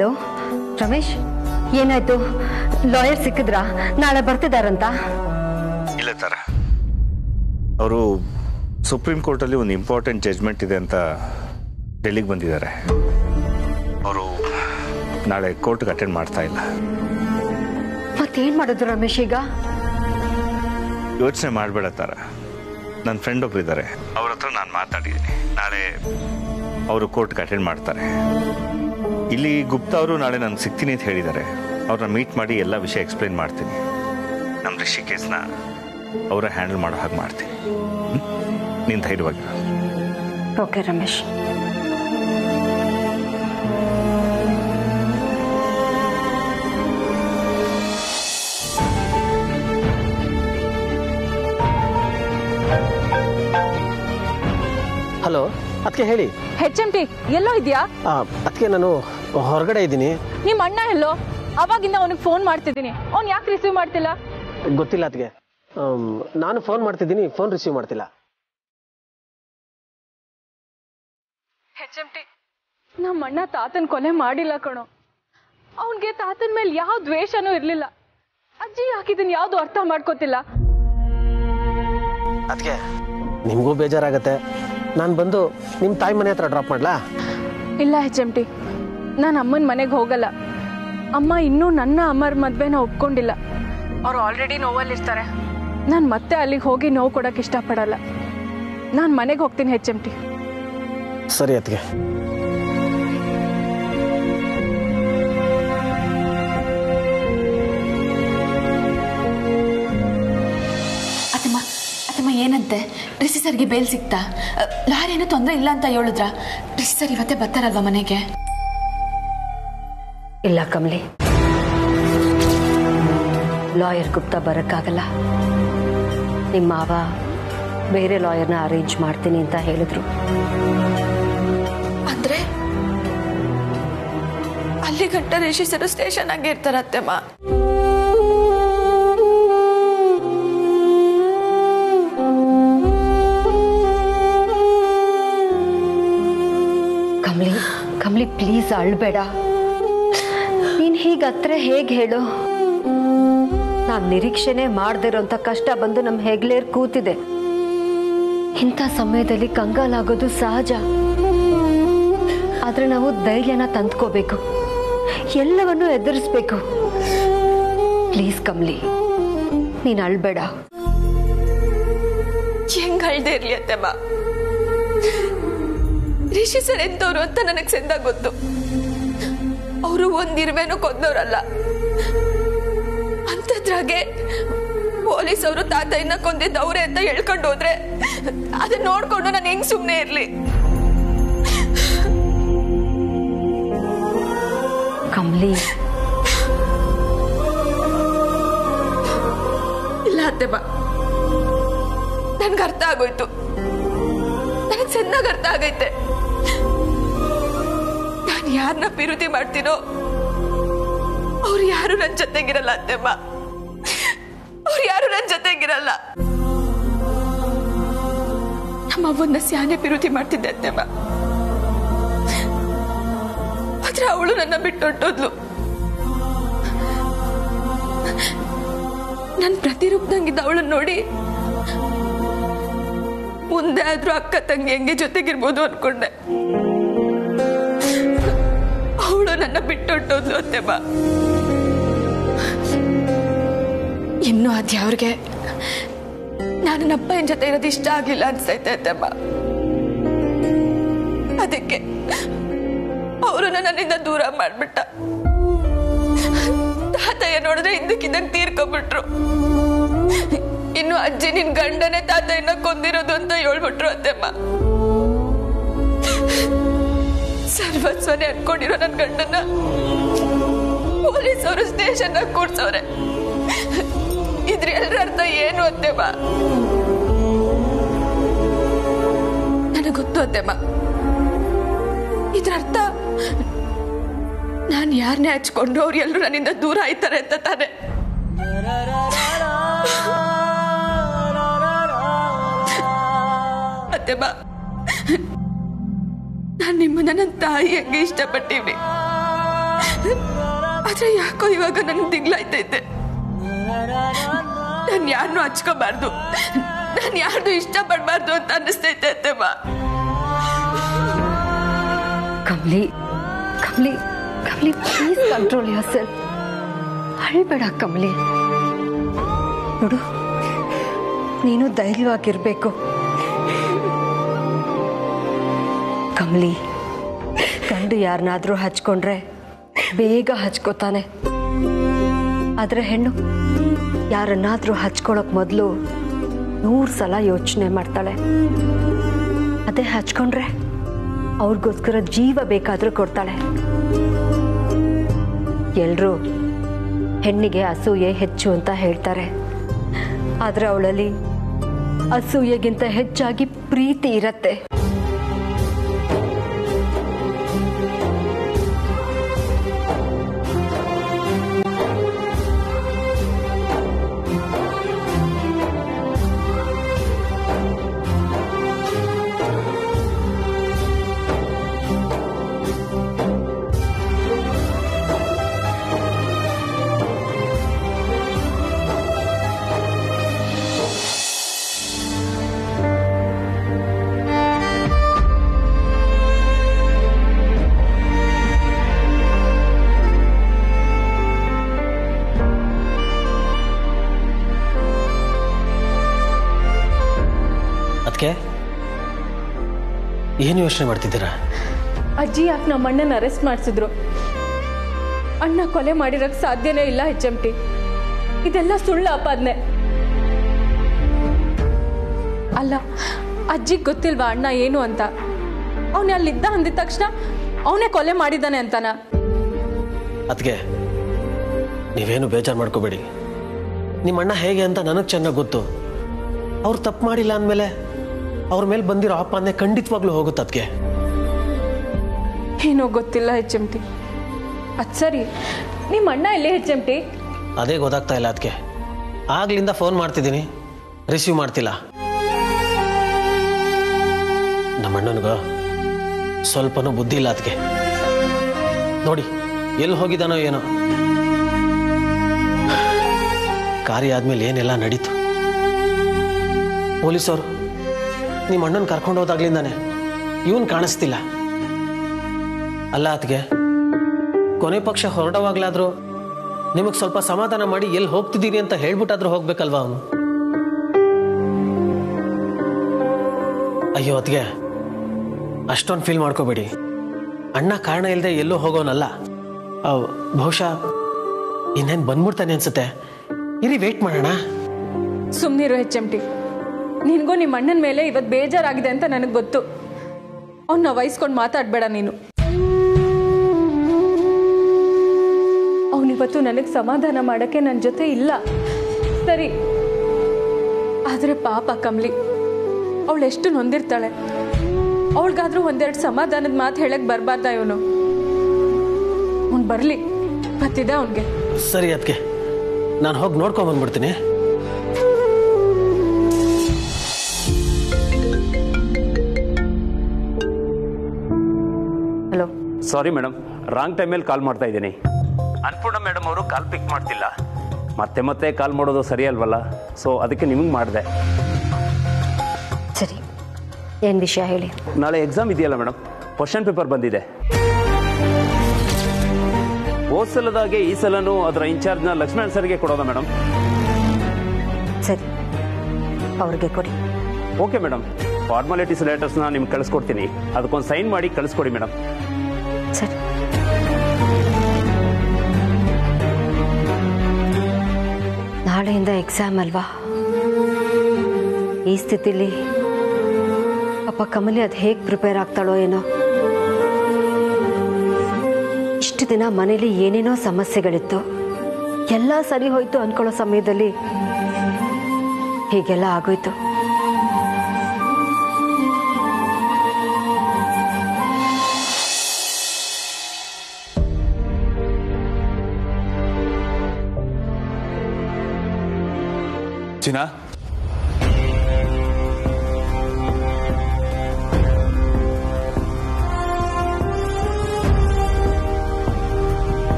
Hello Ramesh ಏನಾಯ್ತು lawyer ಸಿಕ್ಕಿದ್ರಾ ನಾಳೆ ಬರ್ತಿದಾರಂತ ಇಲ್ಲ ತರ ಅವರು ಸುಪ್ರೀಂ ಕೋರ್ಟಲ್ಲಿ ಒಂದು ಇಂಪಾರ್ಟೆಂಟ್ ಜಜ್ಮೆಂಟ್ ಇದೆ ಅಂತ ಡೆಲ್ಲಿಗೆ ಬಂದಿದ್ದಾರೆ ಅವರು ನಾಳೆ ಕೋರ್ಟ್ಗೆ ಅಟೆಂಡ್ ಮಾಡ್ತಾ ಇಲ್ಲ ಮತ್ತೇನ್ ಮಾಡೋದು ರಮೇಶ್ ಈಗ ಯೋಚನೆ ಮಾಡಬೇಡ ತರ ನನ್ನ ಫ್ರೆಂಡ್ ಒಬ್ರು ಇದ್ದಾರೆ ಅವ್ರ ಹತ್ರ ನಾನು ಮಾತಾಡಿದ್ದೀನಿ ನಾಳೆ ಅವರು ಕೋರ್ಟ್ಗೆ ಅಟೆಂಡ್ ಮಾಡ್ತಾರೆ ಇಲ್ಲಿ ಗುಪ್ತಾ ಅವರು ನಾಳೆ ನಾನು ಸಿಗ್ತೀನಿ ಅಂತ ಹೇಳಿದ್ದಾರೆ ಅವ್ರನ್ನ ಮೀಟ್ ಮಾಡಿ ಎಲ್ಲ ವಿಷಯ ಎಕ್ಸ್ಪ್ಲೈನ್ ಮಾಡ್ತೀನಿ ನಮ್ಮ ರಿಷಿ ಕೇಸ್ನ ಅವರ ಹ್ಯಾಂಡಲ್ ಮಾಡೋ ಹಾಗೆ ಮಾಡ್ತೀನಿ ಹ್ಮ್? ನೀನು ಧೈರ್ಯವಾಗಿ ಓಕೆ ರಮೇಶ್ ಹಲೋ ಅದಕ್ಕೆ ಹೇಳಿ ಹೆಚ್ ಎಂ ಟಿ ಎಲ್ಲೋ ಇದೆಯಾ ಅದಕ್ಕೆ ನಾನು ಹೊರಗಡೆ ಇದ್ದೀನಿ ನಿಮ್ಮ ಅಣ್ಣ ಎಲ್ಲೋ ಅವಾಗಿಂದ ಅವನಿಗೆ ಫೋನ್ ಮಾಡ್ತಿದ್ದೀನಿ ಅವ್ನು ಯಾಕೆ ರಿಸೀವ್ ಮಾಡ್ತಿಲ್ಲ ಗೊತ್ತಿಲ್ಲ ಅದಕ್ಕೆ ನಾನು ಫೋನ್ ಮಾಡ್ತಿದ್ದೀನಿ ಫೋನ್ ರಿಸೀವ್ ಮಾಡ್ತಿಲ್ಲ ಹೆಚ್ ಎಂ ಟಿ ನಮ್ಮ ಅಣ್ಣ ತಾತನ್ ಕೊಲೆ ಮಾಡಿಲ್ಲ ಕಣೋ ಅವನಿಗೆ ತಾತನ ಮೇಲೆ ಯಾವ ದ್ವೇಷನೂ ಇರ್ಲಿಲ್ಲ ಅಜ್ಜಿ ಹಾಕಿದನ್ ಯಾವ್ದು ಅರ್ಥ ಮಾಡ್ಕೋತಿಲ್ಲ ಅದಕ್ಕೆ ನಿಮಗೂ ಬೇಜಾರಾಗತ್ತೆ ನಾನು ಬಂದು ನಿಮ್ಮ ತಾಯಿ ಮನೆ ಹತ್ರ ಡ್ರಾಪ್ ಮಾಡ್ಲಾ ಇಲ್ಲ ಹೆಚ್ ಎಂ ಟಿ ನಾನು ಅಮ್ಮನ ಮನೆಗೆ ಹೋಗಲ್ಲ ಅಮ್ಮ ಇನ್ನೂ ನನ್ನ ಅಮ್ಮರ ಮದ್ವೆನ ಒಪ್ಕೊಂಡಿಲ್ಲ ಅವ್ರು ಆಲ್ರೆಡಿ ನೋವಲ್ಲಿರ್ತಾರೆ ನಾನು ಮತ್ತೆ ಅಲ್ಲಿಗೆ ಹೋಗಿ ನೋವು ಕೊಡಕ್ಕೆ ಇಷ್ಟಪಡಲ್ಲ ನಾನು ಮನೆಗೆ ಹೋಗ್ತೀನಿ ಹೆಚ್ ಎಂ ಟಿ ಸರಿ ಅದಕ್ಕೆ ಅತ್ತಮ್ಮ ಅತ್ತಮ್ಮ ಏನಂತೆ ರಿಷಿ ಸರ್ಗೆ ಬೇಲ್ ಸಿಕ್ತಾ ಲಾರಿ ಏನೋ ತೊಂದರೆ ಇಲ್ಲ ಅಂತ ಹೇಳಿದ್ರ ರಿಷಿ ಸರ್ ಇವತ್ತೇ ಬರ್ತಾರಲ್ವಾ ಮನೆಗೆ ಇಲ್ಲ ಕಮಲಿ ಲಾಯರ್ ಗುಪ್ತಾ ಬರೋಕ್ಕಾಗಲ್ಲ ನಿಮ್ಮ ಮಾವ ಬೇರೆ ಲಾಯರ್ನ ಅರೇಂಜ್ ಮಾಡ್ತೀನಿ ಅಂತ ಹೇಳಿದ್ರು ಅಂದ್ರೆ ಅಲ್ಲಿ ಗಂಟ ರಿಷಿ ಸರ್ ಸ್ಟೇಷನ್ ಆಗಿ ಇರ್ತಾರ ಅತ್ತೆಮ್ಮ ಕಮಲಿ ಕಮಲಿ ಪ್ಲೀಸ್ ಅಳ್ಬೇಡ ನೀನ್ ಹೀಗೆ ಹತ್ರ ಹೇಗೆ ಹೇಳು ನಾನ್ ನಿರೀಕ್ಷೆನೆ ಮಾಡ್ದಿರೋಂಥ ಕಷ್ಟ ಬಂದು ನಮ್ಮ ಹೆಗ್ಲೇರ್ ಕೂತಿದೆ ಇಂಥ ಸಮಯದಲ್ಲಿ ಕಂಗಾಲಾಗೋದು ಸಹಜ ಆದ್ರೆ ನಾವು ಧೈರ್ಯನ ತಂದ್ಕೋಬೇಕು ಎಲ್ಲವನ್ನೂ ಎದುರಿಸ್ಬೇಕು ಪ್ಲೀಸ್ ಕಮಲಿ ನೀನ್ ಅಳ್ಬೇಡ ಹೆಂಗ್ ಅಳ್ದೆ ಇರ್ಲಿ ಅತ್ತೆಮ್ಮ ರಿಷಿ ಸರ್ ಎಂತವ್ರು ಅಂತ ನನಗ್ ಸೆಂದ ಗೊತ್ತು ಅವರು ಒಂದಿರುವೆನೂ ಕೊಂದವ್ರಲ್ಲ ಅಂತದ್ರಾಗೆ ಪೊಲೀಸ್ ಅವರು ತಾತಯ್ಯನ ಕೊಂದಿದ್ದವ್ರೆ ಅಂತ ಹೇಳ್ಕೊಂಡು ಹೋದ್ರೆ ಅದನ್ನ ನೋಡ್ಕೊಂಡು ನಾನು ಹೆಂಗ್ ಸುಮ್ನೆ ಇರ್ಲಿ ಕಮಲಿ ಇಲ್ಲ ಅತ್ತೆಮ್ಮ ನನ್ಗೆ ಅರ್ಥ ಆಗೋಯ್ತು ನನಗೆ ಚೆನ್ನಾಗಿ ಅರ್ಥ ಆಗೈತೆ ನಾನು ಯಾರನ್ನ ಪಿರುತಿ ಮಾಡ್ತೀನೋ ಅವ್ರು ಯಾರು ನನ್ನ ಜೊತೆಗಿರಲ್ಲ ಅತ್ತೆಮ್ಮ ಅವ್ರು ಯಾರು ನನ್ನ ಜೊತೆಗಿರಲ್ಲ ನಮ್ಮ ಅವ್ವನ್ನ ಸ್ಯಾನೆ ಪಿರುತಿ ಮಾಡ್ತಿದ್ದೆ ಅತ್ತೆಮ್ಮ ಆದ್ರೆ ಅವಳು ನನ್ನ ಬಿಟ್ಟು ಹೊಟ್ಟೋದ್ಲು ನನ್ ಪ್ರತಿರೂಪದಂಗಿದ್ದ ಅವಳನ್ನ ನೋಡಿ ಮುಂದೆ ಆದ್ರೂ ಅಕ್ಕ ತಂಗಿ ಹೆಂಗೆ ಜೊತೆಗಿರ್ಬೋದು ಅನ್ಕೊಂಡೆ ಅವಳು ನನ್ನ ಬಿಟ್ಟೊಟ್ಟೋದ್ಲು ಅತ್ತೆಮ್ಮ ಇನ್ನು ಅದ್ಯಾವ್ರಿಗೆ ನಾನು ನನ್ನ ಅಪ್ಪನ ಜೊತೆ ಇರೋದು ಇಷ್ಟ ಆಗ್ಲಿಲ್ಲ ಅನ್ಸೈತೆ ಅತ್ತೆಮ್ಮ ಅದಕ್ಕೆ ಅವರು ನನ್ನಿಂದ ದೂರ ಮಾಡ್ಬಿಟ್ಟ ತಾತಯ್ಯ ನೋಡಿದ್ರೆ ಇದ್ದಕ್ಕಿದ್ದಂಗೆ ತೀರ್ಕೊಂಡ್ಬಿಟ್ರು ಇನ್ನು ಅಜ್ಜಿ ನಿನ್ ಗಂಡನೇ ತಾತಯ್ಯನ ಕೊಂದಿರೋದು ಅಂತ ಹೇಳ್ಬಿಟ್ರು ಅತ್ತೆಮ್ಮ ಸರ್ವಸ್ವನೇ ಅನ್ಕೊಂಡಿರೋ ನನ್ ಗಂಡನ ಪೊಲೀಸ್ ಅವರು ಸ್ಟೇಷನ್ ಕೂರ್ಸವ್ರೆ ಇದ್ರ ಎಲ್ರ ಅರ್ಥ ಏನು ಅತ್ತೆಮ್ಮ ನನಗೆ ಗೊತ್ತು ಅತ್ತೆಮ್ಮ ಇದ್ರ ಅರ್ಥ ನಾನು ಯಾರನ್ನೇ ಹಚ್ಕೊಂಡು ಅವ್ರು ಎಲ್ಲರೂ ನನ್ನಿಂದ ದೂರ ಆಯ್ತಾರೆ ಅಂತ ತಾನೆ ಅತ್ತೆಮ್ಮ ನಾನು ನಿಮ್ಮನ್ನ ನನ್ನ ತಾಯಿ ಹಂಗೆ ಇಷ್ಟಪಟ್ಟಿವ್ನಿ ಆದ್ರೆ ಯಾಕೋ ಇವಾಗ ನನ್ಗೆ ದಿಗ್ಲಾಯ್ತೈತೆ ನಾನು ಯಾರನ್ನೂ ಹಚ್ಕೋಬಾರ್ದು ನಾನು ಯಾರ್ದು ಇಷ್ಟಪಡಬಾರ್ದು ಅಂತ ಅನ್ನಿಸ್ತೈತೆ ಅತ್ತೆಮ್ಮ Kamli Kamli Kamli please control yourself ಅಳ್ಬೇಡ ಕಮ್ಲಿ ನೋಡು ನೀನು ಧೈರ್ಯವಾಗಿರ್ಬೇಕು ಕಮ್ಲಿ ಗಂಡು ಯಾರನ್ನಾದ್ರೂ ಹಚ್ಕೊಂಡ್ರೆ ಬೇಗ ಹಚ್ಕೋತಾನೆ ಆದ್ರೆ ಹೆಣ್ಣು ಯಾರನ್ನಾದ್ರೂ ಹಚ್ಕೊಳಕ್ ಮೊದಲು ನೂರು ಸಲ ಯೋಚನೆ ಮಾಡ್ತಾಳೆ ಅದೇ ಹಚ್ಕೊಂಡ್ರೆ ಅವ್ರಿಗೋಸ್ಕರ ಜೀವ ಬೇಕಾದ್ರೂ ಕೊಡ್ತಾಳೆ ಎಲ್ರೂ ಹೆಣ್ಣಿಗೆ ಅಸೂಯೆ ಹೆಚ್ಚು ಅಂತ ಹೇಳ್ತಾರೆ ಆದ್ರೆ ಅವಳಲ್ಲಿ ಅಸೂಯೆಗಿಂತ ಹೆಚ್ಚಾಗಿ ಪ್ರೀತಿ ಇರತ್ತೆ ಅದಕ್ಕೆ ಏನು ಯೋಚನೆ ಮಾಡ್ತಿದ್ದೀರಾ ಅಜ್ಜಿ ಯಾಕೆ ನಮ್ಮ ಅಣ್ಣನ ಅರೆಸ್ಟ್ ಮಾಡಿಸಿದ್ರು ಅಣ್ಣ ಕೊಲೆ ಮಾಡಿರಕ್ ಸಾಧ್ಯನೇ ಇಲ್ಲ ಎಚ್ ಎಂ ಟಿ ಇದೆಲ್ಲ ಸುಳ್ಳು ಅಪಾದನೆ ಅಲ್ಲ ಅಜ್ಜಿಗೆ ಗೊತ್ತಿಲ್ವಾ ಅಣ್ಣ ಏನು ಅಂತ ಅವನೇ ಅಲ್ಲಿದ್ದ ಅಂದಿದ ತಕ್ಷಣ ಅವನೇ ಕೊಲೆ ಮಾಡಿದ್ದಾನೆ ಅಂತಾನ ಅದಕ್ಕೆ ನೀವೇನು ಬೇಜಾರು ಮಾಡ್ಕೋಬೇಡಿ ನಿಮ್ಮ ಅಣ್ಣ ಹೇಗೆ ಅಂತ ನನಗೆ ಚೆನ್ನಾಗಿ ಗೊತ್ತು ಅವ್ರು ತಪ್ಪು ಮಾಡಿಲ್ಲ ಅಂದಮೇಲೆ ಅವ್ರ ಮೇಲೆ ಬಂದಿರೋ ಆಪಾದನೆ ಖಂಡಿತವಾಗ್ಲೂ ಹೋಗುತ್ತೆ ಅದಕ್ಕೆ ಏನೋ ಗೊತ್ತಿಲ್ಲ ಎಚ್ ಎಂ ಟಿ ಅದು ಸರಿ ನಿಮ್ಮ ಅಣ್ಣ ಎಲ್ಲೇ ಎಚ್ ಎಂ ಟಿ ಅದೇ ಗೊತ್ತಾಗ್ತಾ ಇಲ್ಲ ಅದಕ್ಕೆ ಆಗ್ಲಿಂದ ಫೋನ್ ಮಾಡ್ತಿದ್ದೀನಿ ರಿಸೀವ್ ಮಾಡ್ತಿಲ್ಲ ನಮ್ಮ ಅಣ್ಣನಿಗೂ ಸ್ವಲ್ಪನೂ ಬುದ್ಧಿ ಇಲ್ಲ ಅದಕ್ಕೆ ನೋಡಿ ಎಲ್ಲಿ ಹೋಗಿದ್ದಾನೋ ಏನೋ ಕಾರ್ಯ ಆದ್ಮೇಲೆ ಏನೆಲ್ಲ ನಡೀತು ಪೊಲೀಸವರು ನಿಮ್ಮ ಅಣ್ಣನ ಕರ್ಕೊಂಡು ಹೋದಾಗ್ಲಿಂದಾನೆ ಇವನ್ ಕಾಣಿಸ್ತಿಲ್ಲ ಅಲ್ಲ ಅದಕ್ಕೆ ಕೊನೆ ಪಕ್ಷ ಹೊರಡವಾಗ್ಲಾದ್ರೂ ನಿಮಗೆ ಸ್ವಲ್ಪ ಸಮಾಧಾನ ಮಾಡಿ ಎಲ್ಲಿ ಹೋಗ್ತಿದ್ದೀನಿ ಅಂತ ಹೇಳ್ಬಿಟ್ಟಾದ್ರೂ ಹೋಗ್ಬೇಕಲ್ವಾ ಅವನು ಅಯ್ಯೋ ಅದ್ಗೆ ಅಷ್ಟೊಂದು ಫೀಲ್ ಮಾಡ್ಕೋಬೇಡಿ ಅಣ್ಣ ಕಾರಣ ಇಲ್ಲದೆ ಎಲ್ಲೂ ಹೋಗೋನಲ್ಲ ಅವ್ ಬಹುಶಃ ಇನ್ನೇನು ಬಂದ್ಬಿಡ್ತಾನೆ ಅನ್ಸುತ್ತೆ ಇರಿ ವೇಟ್ ಮಾಡೋಣ ಸುಮ್ಮನಿರು ಎಚ್ ಎಂ ಟಿ ನಿನಗೂ ನಿಮ್ಮ ಅಣ್ಣನ ಮೇಲೆ ಇವತ್ತು ಬೇಜಾರಾಗಿದೆ ಅಂತ ನನಗೆ ಗೊತ್ತು ಅವನ್ನ ವಹಿಸ್ಕೊಂಡು ಮಾತಾಡಬೇಡ ನೀನು ಅವನಿವತ್ತು ನನಗೆ ಸಮಾಧಾನ ಮಾಡೋಕ್ಕೆ ನನ್ನ ಜೊತೆ ಇಲ್ಲ ಸರಿ ಆದರೆ ಪಾಪ ಕಮ್ಲಿ ಅವಳು ಎಷ್ಟು ನೊಂದಿರ್ತಾಳೆ ಅವಳಿಗಾದ್ರೂ ಒಂದೆರಡು ಸಮಾಧಾನದ ಮಾತು ಹೇಳಕ್ ಬರಬಾರ್ದ ಇವನು ಅವ್ನು ಬರಲಿ ಗೊತ್ತಿದೆ ಅವನಿಗೆ ಸರಿ ಅದಕ್ಕೆ ನಾನು ಹೋಗಿ ನೋಡ್ಕೊಂಡ್ ಬಂದ್ಬಿಡ್ತೀನಿ ಹಲೋ ಸಾರಿ ಮೇಡಮ್ ರಾಂಗ್ ಟೈಮಲ್ಲಿ ಕಾಲ್ ಮಾಡ್ತಾ ಇದ್ದೀನಿ ಅನ್ಪೂರ್ಣ ಮೇಡಮ್ ಅವರು ಕಾಲ್ ಪಿಕ್ ಮಾಡ್ತಿಲ್ಲ ಮತ್ತೆ ಮತ್ತೆ ಕಾಲ್ ಮಾಡೋದು ಸರಿ ಅಲ್ವಲ್ಲ ಸೊ ಅದಕ್ಕೆ ನಿಮಗೆ ಮಾಡಿದೆ ಸರಿ ಏನು ವಿಷಯ ಹೇಳಿ ನಾಳೆ ಎಕ್ಸಾಮ್ ಇದೆಯಲ್ಲ ಮೇಡಮ್ ಕ್ವಶನ್ ಪೇಪರ್ ಬಂದಿದೆ ಹೋದ ಸಲದಾಗೆ ಈ ಸಲನೂ ಅದರ ಇನ್ಚಾರ್ಜ್ನ ಲಕ್ಷ್ಮಣ್ ಸರ್ಗೆ ಕೊಡೋದಾ ಮೇಡಮ್ ಸರಿ ಅವ್ರಿಗೆ ಕೊಡಿ ಓಕೆ ಮೇಡಮ್ ಫಾರ್ಮಾಲಿಟೀಸ್ ಲೆಟರ್ಸ್ನ ನಿಮ್ಗೆ ಕಳಿಸ್ಕೊಡ್ತೀನಿ ಅದಕ್ಕೊಂದು ಸೈನ್ ಮಾಡಿ ಕಳಿಸ್ಕೊಡಿ ಮೇಡಮ್ ಸರಿ ನಾಳೆಯಿಂದ ಎಕ್ಸಾಮ್ ಅಲ್ವಾ ಈ ಸ್ಥಿತಿಲಿ ಅಪ್ಪ ಕಮಲಿ ಅದು ಹೇಗೆ ಪ್ರಿಪೇರ್ ಆಗ್ತಾಳೋ ಏನೋ ಇಷ್ಟು ದಿನ ಮನೇಲಿ ಏನೇನೋ ಸಮಸ್ಯೆಗಳಿತ್ತು ಎಲ್ಲ ಸರಿ ಹೋಯ್ತು ಅನ್ಕೊಳ್ಳೋ ಸಮಯದಲ್ಲಿ ಹೀಗೆಲ್ಲ ಆಗೋಯ್ತು ಚಿನ್ನ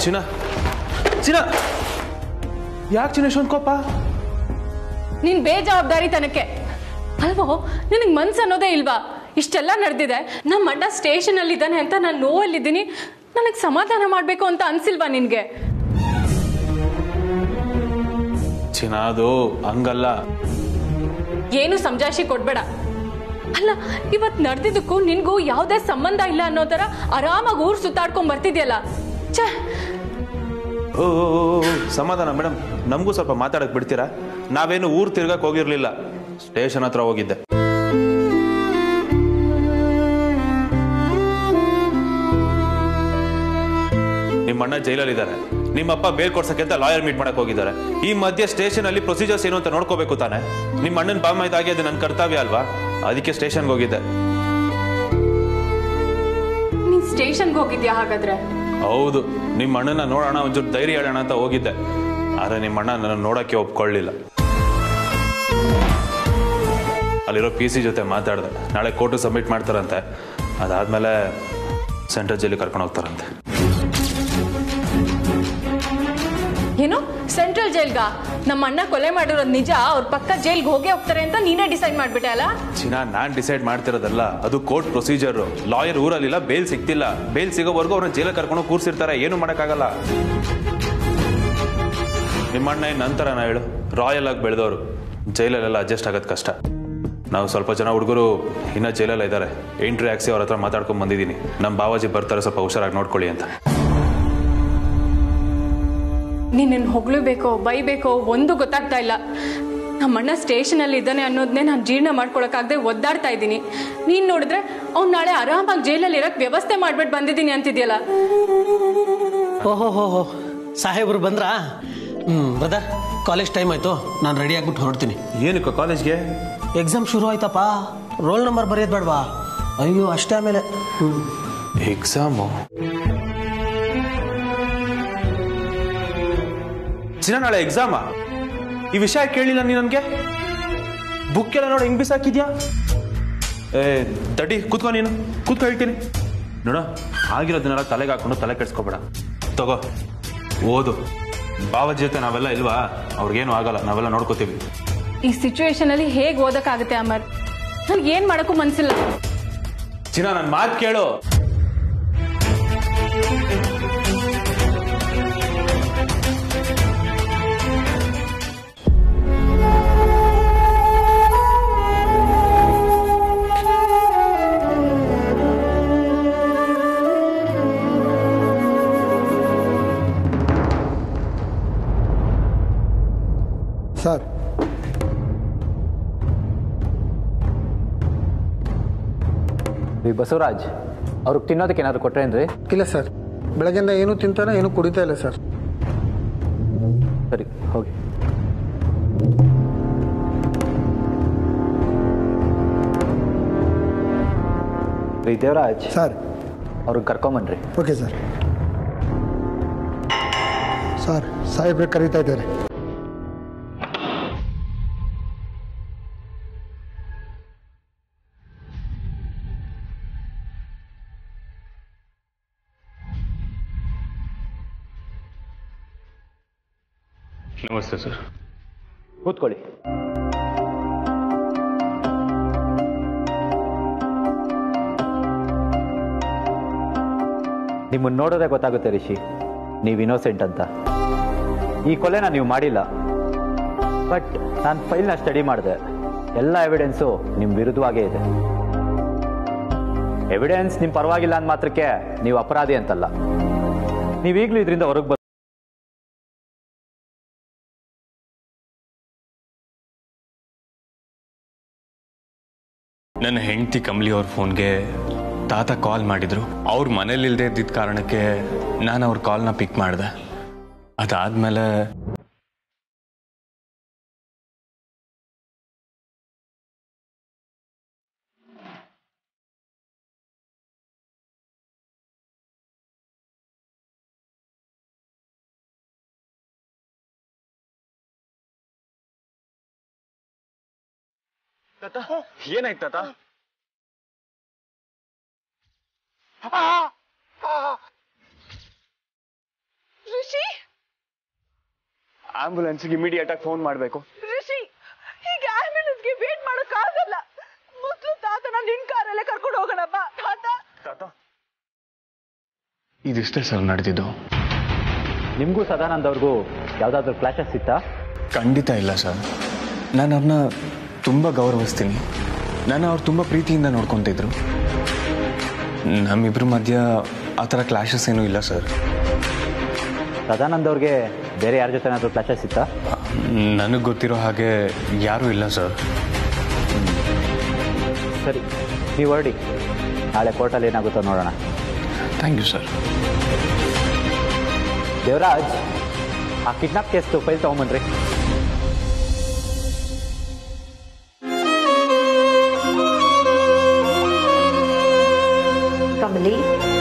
ಚಿನ್ನ ಚಿನ್ನ ಯಾಕೆ ಚಿನ್ನ ಇಷ್ಟೊಂದು ಕೋಪ ನೀನ್ ಬೇಜವಾಬ್ದಾರಿ ತನಕ್ಕೆ ಅಲ್ವೋ ನಿನಗೆ ಮನ್ಸು ಅನ್ನೋದೇ ಇಲ್ವಾ ಇಷ್ಟೆಲ್ಲ ನಡೆದಿದೆ ನಮ್ಮ ಅಣ್ಣ ಸ್ಟೇಷನ್ ಅಲ್ಲಿ ಇದ್ದಾನೆ ಅಂತ ನಾನು ನೋವಲ್ಲಿದ್ದೀನಿ ನನಗೆ ಸಮಾಧಾನ ಮಾಡಬೇಕು ಅಂತ ಅನ್ಸಿಲ್ವಾ ನಿನ್ಗೆ ಚಿನ್ನ ಅದು ಹಂಗಲ್ಲ ಏನು ಸಮಜಾಯಿಷಿ ಕೊಡ್ಬೇಡ ಅಲ್ಲ ಇವತ್ ನಡೆದಿದ್ದಕ್ಕೂ ನಿನ್ಗೂ ಯಾವುದೇ ಸಂಬಂಧ ಇಲ್ಲ ಅನ್ನೋ ತರ ಆರಾಮಾಗಿ ಊರ್ ಸುತ್ತಾಡ್ಕೊಂಡ್ ಬರ್ತಿದ್ಯಲ್ಲ ಛೇ ಓ ಓ, ಓ, ಓ, ಸಮಾಧಾನ ಮೇಡಮ್ ನಮಗೂ ಸ್ವಲ್ಪ ಮಾತಾಡಕ್ ಬಿಡ್ತೀರಾ ನಾವೇನು ಊರ್ ತಿರ್ಗಕ್ ಹೋಗಿರ್ಲಿಲ್ಲ ಸ್ಟೇಷನ್ ಹತ್ರ ಹೋಗಿದ್ದೆ ನಿಮ್ಮ ಅಣ್ಣ ಜೈಲಲ್ಲಿದ್ದಾರೆ ನಿಮ್ಮಪ್ಪ ಬೇಲ್ ಕೊಡ್ಸಕ್ಕೆ ಅಂತ ಲಾಯರ್ ಮೀಟ್ ಮಾಡಕ್ ಹೋಗಿದ್ದಾರೆ ಈ ಮಧ್ಯೆ ಸ್ಟೇಷನ್ ಅಲ್ಲಿ ಪ್ರೊಸೀಜರ್ಸ್ ಏನು ಅಂತ ನೋಡ್ಕೋಬೇಕು ತಾನೆ ನಿಮ್ಮ ಅಣ್ಣನ ಬಾಮ ಇದಾಗಿ ಅದು ನನ್ನ ಕರ್ತವ್ಯ ಅಲ್ವಾ ಅದಕ್ಕೆ ಸ್ಟೇಷನ್ಗೆ ಹೋಗಿದ್ದೆ ನೀನ್ ಸ್ಟೇಷನ್ಗೆ ಹೋಗಿದ್ಯಾ ಹಾಗಾದ್ರೆ ಹೌದು ನಿಮ್ಮ ಅಣ್ಣನ ನೋಡೋಣ ಒಂಚೂರು ಧೈರ್ಯ ಹೇಳೋಣ ಅಂತ ಹೋಗಿದ್ದೆ ಆದ್ರೆ ನಿಮ್ಮ ಅಣ್ಣ ನನ್ನ ನೋಡಕ್ಕೆ ಒಪ್ಕೊಳ್ಳಿಲ್ಲ ಅಲ್ಲಿರೋ ಪಿ ಸಿ ಜೊತೆ ಮಾತಾಡಿದೆ ನಾಳೆ ಕೋರ್ಟು ಸಬ್ಮಿಟ್ ಮಾಡ್ತಾರಂತೆ ಅದಾದ್ಮೇಲೆ ಸೆಂಟ್ರಲ್ ಜೈಲಿಗೆ ಕರ್ಕೊಂಡು ಹೋಗ್ತಾರಂತೆ ಏನು ಸೆಂಟ್ರಲ್ ಜೈಲ್ಗ ನಮ್ಮ ಅಣ್ಣ ಕೊಲೆ ಮಾಡಿರೋದು ನಿಜ ಅವ್ರ ಪಕ್ಕ ಜೈಲ್ಗೆ ಹೋಗೇ ಹೋಗ್ತಾರೆ ಅಂತ ನೀನೇ ಡಿಸೈಡ್ ಮಾಡ್ಬಿಟ್ಟೆ ಅಲ್ಲ ಚಿನ್ನ ನಾನ್ ಡಿಸೈಡ್ ಮಾಡ್ತಿರೋದಲ್ಲ ಅದು ಕೋರ್ಟ್ ಪ್ರೊಸೀಜರ್ ಲಾಯರ್ ಊರಲ್ಲಿಲ್ಲ ಬೇಲ್ ಸಿಗ್ತಿಲ್ಲ ಬೇಲ್ ಸಿಗೋವರೆಗೂ ಅವ್ರನ್ನ ಜೈಲಿಗೆ ಕರ್ಕೊಂಡು ಕೂರ್ಸಿರ್ತಾರೆ ಏನು ಮಾಡೋಕ್ಕಾಗಲ್ಲ ನಿಮ್ಮ ಅಣ್ಣ ಏನ್ ನಂತರ ನಾ ಹೇಳು ರಾಯಲ್ ಆಗಿ ಬೆಳೆದವರು ಜೈಲಲ್ಲೆಲ್ಲ ಅಡ್ಜಸ್ಟ್ ಆಗೋದು ಕಷ್ಟ ನಾವು ಸ್ವಲ್ಪ ಜನ ಹುಡುಗರು ಇನ್ನೂ ಜೈಲಲ್ಲ ಇದ್ದಾರೆ ಎಂಟ್ರಿ ಹಾಕ್ಸಿ ಅವ್ರ ಹತ್ರ ಮಾತಾಡ್ಕೊಂಡ್ ಬಂದಿದ್ದೀನಿ ನಮ್ಮ ಬಾವಾಜಿ ಬರ್ತಾರೆ ಸ್ವಲ್ಪ ಹುಷಾರಾಗಿ ನೋಡ್ಕೊಳ್ಳಿ ಅಂತ ನೀನನ್ನು ಹೊಗಳಬೇಕೋ ಬೈಬೇಕೋ ಒಂದು ಗೊತ್ತಾಗ್ತಾ ಇಲ್ಲ ನಮ್ಮ ಅಣ್ಣ ಸ್ಟೇಷನಲ್ಲಿ ಇದ್ದಾನೆ ಅನ್ನೋದನ್ನೇ ನಾನು ಜೀರ್ಣ ಮಾಡ್ಕೊಳಕ್ಕಾಗದೆ ಒದ್ದಾಡ್ತಾ ಇದ್ದೀನಿ ನೀನು ನೋಡಿದ್ರೆ ಅವ್ನು ನಾಳೆ ಆರಾಮಾಗಿ ಜೈಲಲ್ಲಿ ಇರಕ್ಕೆ ವ್ಯವಸ್ಥೆ ಮಾಡ್ಬಿಟ್ಟು ಬಂದಿದ್ದೀನಿ ಅಂತಿದ್ಯಲ್ಲ ಓಹೋ ಹೋ ಹೋ ಸಾಹೇಬ್ರು ಬಂದ್ರಾ ಹ್ಞೂ ಬ್ರದರ್ ಕಾಲೇಜ್ ಟೈಮ್ ಆಯಿತು ನಾನು ರೆಡಿ ಆಗ್ಬಿಟ್ಟು ಹೊರಡ್ತೀನಿ ಏನಕ್ಕೆ ಕಾಲೇಜ್ಗೆ ಎಕ್ಸಾಮ್ ಶುರು ಆಯ್ತಪ್ಪ ರೋಲ್ ನಂಬರ್ ಬರೆಯೋದು ಬೇಡವಾ ಅಯ್ಯೋ ಅಷ್ಟೇ ಆಮೇಲೆ ಹ್ಞೂ ಎಕ್ಸಾಮು ಚಿನ್ನ ನಾಳೆ ಎಕ್ಸಾಮಾ ಈ ವಿಷಯ ಕೇಳಿಲ್ಲ ನೀ ನನಗೆ ಬುಕ್ ಎಲ್ಲ ನೋಡಿ ಹೆಂಗ್ ಬಿಸಾಕಿದ್ಯಾ ಏ ತಡಿ ಕೂತ್ಕೊ ನೀನು ಕೂತ್ಕೊ ಹೇಳ್ತೀನಿ ನೋಡ ಆಗಿರೋದನ್ನೆಲ್ಲ ತಲೆಗೆ ಹಾಕೊಂಡು ತಲೆ ಕೆಡ್ಸ್ಕೊಬೇಡ ತಗೋ ಓದು ಬಾವಜಿ ಜೊತೆ ನಾವೆಲ್ಲ ಇಲ್ವಾ ಅವ್ರಿಗೇನು ಆಗಲ್ಲ ನಾವೆಲ್ಲ ನೋಡ್ಕೋತೀವಿ ಈ ಸಿಚುವೇಶನಲ್ಲಿ ಹೇಗೆ ಓದಕ್ಕಾಗುತ್ತೆ ಅಮರ್ ನನ್ಗೆ ಏನು ಮಾಡೋಕ್ಕೂ ಮನ್ಸಿಲ್ಲ ಚಿನ್ನ ನನ್ನ ಮಾತು ಕೇಳು ಸರ್ ರೀ ಬಸವರಾಜ್ ಅವ್ರಿಗೆ ತಿನ್ನೋದಕ್ಕೆ ಏನಾದ್ರು ಕೊಟ್ರೇನ್ರಿ ಇಲ್ಲ ಸರ್ ಬೆಳಗ್ಗೆಯಿಂದ ಏನು ತಿಂತಾನೆ ಏನು ಕುಡಿತಾ ಇಲ್ಲ ಸರ್ ಸರಿ ಹೋಗಿ ರೀ ದೇವರಾಜ್ ಸರ್ ಅವ್ರಿಗೆ ಕರ್ಕೊಂಬನ್ರಿ ಓಕೆ ಸರ್ ಸರ್ ಸಾಹೇಬ್ರೆ ಕರೀತಾ ಇದ್ದಾರೆ ನಮಸ್ತೆ ಸರ್ ಕೂತ್ಕೊಳ್ಳಿ ನಿಮ್ಮನ್ನು ನೋಡೋದೇ ಗೊತ್ತಾಗುತ್ತೆ ರಿಷಿ ನೀವು ಇನ್ನೋಸೆಂಟ್ ಅಂತ ಈ ಕೊಲೆನ ನೀವು ಮಾಡಿಲ್ಲ ಬಟ್ ನಾನು ಫೈಲ್ನ ಸ್ಟಡಿ ಮಾಡಿದೆ ಎಲ್ಲ ಎವಿಡೆನ್ಸು ನಿಮ್ಮ ವಿರುದ್ಧವಾಗೇ ಇದೆ ಎವಿಡೆನ್ಸ್ ನಿಮ್ಮ ಪರವಾಗಿಲ್ಲ ಅಂದ ಮಾತ್ರಕ್ಕೆ ನೀವು ಅಪರಾಧಿ ಅಂತಲ್ಲ ನೀವೀಗಲೂ ಇದರಿಂದ ಹೊರಗೆ ಬರ್ ನನ್ನ ಹೆಂಡತಿ ಕಮಲಿ ಅವ್ರ ಫೋನ್ಗೆ ತಾತ ಕಾಲ್ ಮಾಡಿದ್ರು ಅವ್ರ ಮನೇಲಿ ಇಲ್ಲದೆ ಇದ್ದಿದ್ದ ಕಾರಣಕ್ಕೆ ನಾನು ಅವ್ರ ಕಾಲ್ನ ಪಿಕ್ ಮಾಡಿದೆ ಅದಾದ್ಮೇಲೆ ಏನಾಯ್ತು ತಾತ ಆಂಬುಲೆನ್ಸ್ಗೆ ಇಮಿಡಿಯೇಟ್ ಆಗಿ ಫೋನ್ ಮಾಡಬೇಕು ರಿಷಿ ಹೀಗೆ ಆಂಬ್ಯುಲೆನ್ಸ್ಗೆ ವೇಟ್ ಮಾಡೋಕ್ಕಾಗಲ್ಲ ಮೊದಲು ತಾತನ ನಿನ್ ಕಾರಲ್ಲೇ ಕರ್ಕೊಂಡು ಹೋಗೋಣ ಬಾ ತಾತ ತಾತ ಇದಿಷ್ಟೇ ಸರ್ ನಡೆದಿದ್ದು ನಿಮಗೂ ಸದಾನಂದ್ ಅವ್ರಿಗೂ ಯಾವುದಾದ್ರೂ ಕ್ಲಾಶಸ್ ಇತ್ತಾ ಖಂಡಿತ ಇಲ್ಲ ಸರ್ ನಾನು ಅವ್ರನ್ನ ತುಂಬ ಗೌರವಿಸ್ತೀನಿ ನಾನು ಅವ್ರು ತುಂಬ ಪ್ರೀತಿಯಿಂದ ನೋಡ್ಕೊತಿದ್ರು ನಮ್ಮಿಬ್ರ ಮಧ್ಯ ಆ ಥರ ಕ್ಲಾಶಸ್ ಏನೂ ಇಲ್ಲ ಸರ್ ಸದಾನಂದ್ ಅವ್ರಿಗೆ ಬೇರೆ ಯಾರ ಜೊತೆ ಏನಾದರೂ ಕ್ಲಾಶಸ್ ಇತ್ತಾ ನನಗೆ ಗೊತ್ತಿರೋ ಹಾಗೆ ಯಾರೂ ಇಲ್ಲ ಸರ್ ಸರಿ ನೀವು ಹೊರಡಿ ನಾಳೆ ಕೋರ್ಟಲ್ಲಿ ಏನಾಗುತ್ತೋ ನೋಡೋಣ ಥ್ಯಾಂಕ್ ಯು ಸರ್ ದೇವರಾಜ್ ಆ ಕಿಡ್ನಾಪ್ ಕೇಸ್ದು ಫೈಲ್ ತೊಗೊಂಬನ್ರಿ ಕಮಲಿ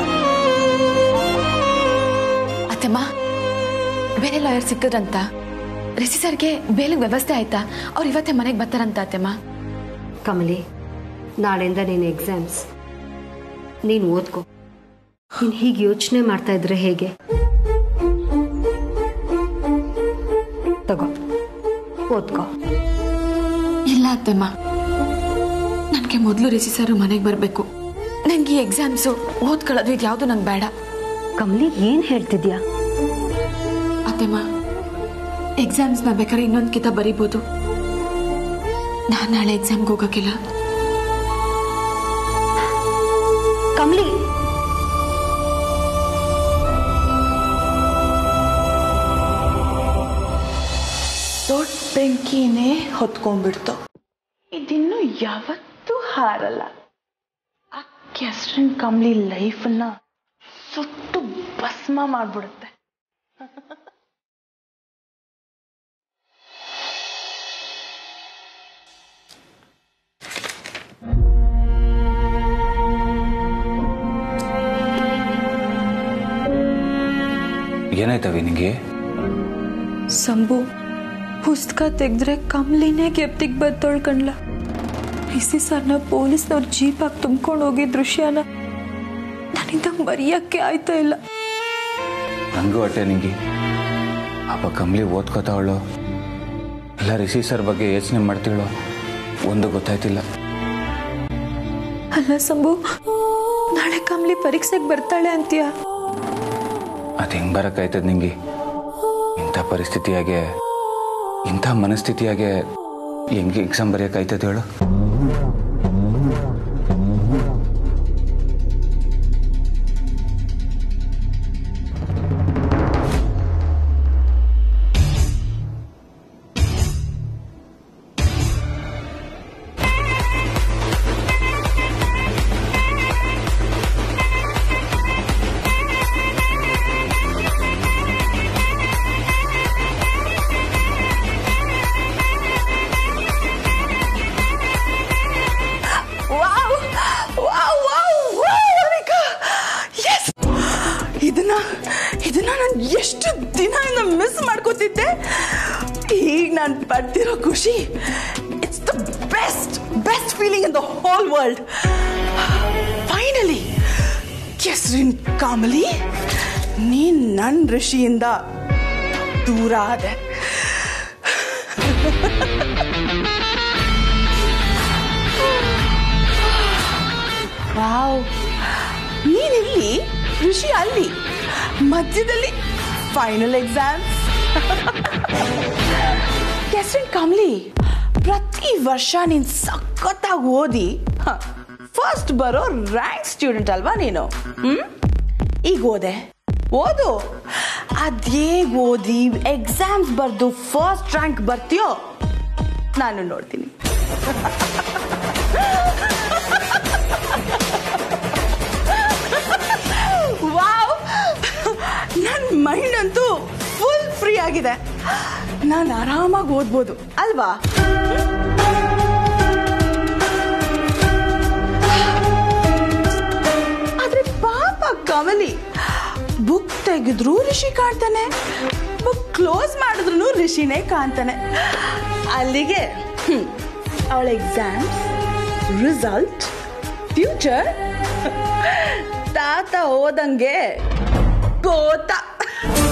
ಅತ್ತಮ್ಮ ಬೇರೆ ಲಾಯರ್ ಸಿಕ್ಕದ್ರಂತ ರಿಷಿ ಸರ್ಗೆ ಬೇಲಿಗೆ ವ್ಯವಸ್ಥೆ ಆಯ್ತಾ ಅವ್ರು ಇವತ್ತೇ ಮನೆಗೆ ಬರ್ತಾರಂತ ಅತ್ತಮ್ಮ ಕಮಲಿ ನಾಳೆಯಿಂದ ನೀನು ಎಕ್ಸಾಮ್ಸ್ ನೀನು ಓದ್ಕೋ ನೀನು ಹೀಗೆ ಯೋಚನೆ ಮಾಡ್ತಾ ಇದ್ರೆ ಹೇಗೆ ತಗೋ ಓದ್ಕೋ ಇಲ್ಲ ಅತ್ತಮ್ಮ ನನಗೆ ಮೊದಲು ರಿಷಿ ಸರ್ ಮನೆಗೆ ಬರಬೇಕು ನನಗೆ ಈ ಎಕ್ಸಾಮ್ಸು ಓದ್ಕೊಳ್ಳೋದು ಇದು ಯಾವುದು ನಂಗೆ ಬೇಡ ಕಮಲಿ ಏನು ಹೇಳ್ತಿದ್ಯಾ ಅತ್ತೆಮ್ಮ ಎಕ್ಸಾಮ್ಸ್ನ ಬೇಕಾದ್ರೆ ಇನ್ನೊಂದು ಕಿತ ಬರಿಬೋದು ನಾನು ನಾಳೆ ಎಕ್ಸಾಮ್ಗೆ ಹೋಗೋಕ್ಕಿಲ್ಲ ಕಮಲಿ ದೊಡ್ಡ ಬೆಂಕಿನೇ ಹೊತ್ಕೊಂಡ್ಬಿಡ್ತು ಇದಿನ್ನು ಯಾವತ್ತೂ ಹಾರಲ್ಲ ಆ ಕೆಸ್ರಿನ್ ಕಂಬ್ಲಿ ಲೈಫನ್ನ ಸುಟ್ಟು ಭಸ್ಮ ಮಾಡ್ಬಿಡುತ್ತೆ ಏನಾಯ್ತವಿ ನಿಂಗೆ ಸಂಭು ಪುಸ್ತಕ ತೆಗೆದ್ರೆ ಕಮ್ಲಿನೇ ಕೆಪ್ತಿಗೆ ಬತ್ತೊಳ್ಕಣ್ಲ ರಿಸಿ ಸರ್ನ ಪೊಲೀಸ್ನವ್ರು ಜೀಪಾಗಿ ತುಂಬ್ಕೊಂಡು ಹೋಗಿ ದೃಶ್ಯನ ನನ್ನಿಂದ ಮರೆಯಕ್ಕೆ ಆಯ್ತಾ ಇಲ್ಲ ನನಗೂ ಅಟ್ಟೆ ನಿಂಗೆ ಅಪ್ಪ ಕಮ್ಲಿ ಓದ್ಕೋತಾವಳು ಇಲ್ಲ ರಿಷಿ ಸರ್ ಬಗ್ಗೆ ಯೋಚನೆ ಮಾಡ್ತೀಳೋ ಒಂದು ಗೊತ್ತಾಯ್ತಿಲ್ಲ ಅಲ್ಲ ಸಂಭು ನಾಳೆ ಕಮ್ಲಿ ಪರೀಕ್ಷೆಗೆ ಬರ್ತಾಳೆ ಅಂತೀಯ ಅದು ಹೆಂಗೆ ಬರೋಕ್ಕಾಯ್ತದ ನಿಂಗೆ ಇಂಥ ಪರಿಸ್ಥಿತಿಯಾಗೆ ಇಂಥ ಮನಸ್ಥಿತಿಯಾಗೆ ಹೆಂಗೆ ಎಕ್ಸಾಮ್ ಬರೆಯೋಕ್ಕಾಯ್ತದ ಹೇಳು wow wow wow wow Anika yes ಇದನ್ನ ಇದನ್ನ ನಾನು ಎಷ್ಟು ದಿನದಿಂದ ಮಿಸ್ ಮಾಡ್ಕೋತಿದ್ದೆ ಈಗ ನಾನು ಪಡ್ತಿರೋ ಖುಷಿ it's the best best feeling in the whole world finally ಕೆಸ್ರಿನ್ ಕಾಮಲಿ ನೀನ್ ನನ್ನ ಋಷಿಯಿಂದ ದೂರ ಆದೆ ವಾವ್ ನೀನಿಲ್ಲಿ ಋಷಿ ಅಲ್ಲಿ ಮಧ್ಯದಲ್ಲಿ ಫೈನಲ್ ಎಕ್ಸಾಮ್ಸ್ ಕೆಸ್ರಿನ್ ಕಮ್ಲಿ ಪ್ರತಿ ವರ್ಷ ನೀನ್ ಸಖತ್ತಾಗಿ ಓದಿ ಫಸ್ಟ್ ಬರೋ ರ್ಯಾಂಕ್ ಸ್ಟೂಡೆಂಟ್ ಅಲ್ವಾ ನೀನು ಹ್ಮ್ ಈಗ ಓದೆ ಓದು ಅದೇ ಓದಿ ಎಕ್ಸಾಮ್ಸ್ ಬರ್ದು ಫಸ್ಟ್ ರ್ಯಾಂಕ್ ಬರ್ತೀಯೋ ನಾನು ನೋಡ್ತೀನಿ ವಾವ್ ನನ್ನ ಮೈಂಡ್ ಅಂತೂ ಫುಲ್ ಫ್ರೀ ಆಗಿದೆ ನಾನು ಆರಾಮಾಗಿ ಓದ್ಬೋದು ಅಲ್ವಾ ಆದ್ರೆ ಪಾಪ ಕಮಲಿ ಬುಕ್ ತೆಗೆದ್ರು ರಿಷಿ ಕಾಣ್ತಾನೆ ಬುಕ್ ಕ್ಲೋಸ್ ಮಾಡಿದ್ರು ರಿಷಿನೇ ಕಾಣ್ತಾನೆ ಅಲ್ಲಿಗೆ ಅವಳ ಎಕ್ಸಾಮ್ಸ್ ರಿಸಲ್ಟ್ ಫ್ಯೂಚರ್ ತಾತ ಓದಂಗೆ ಗೋತ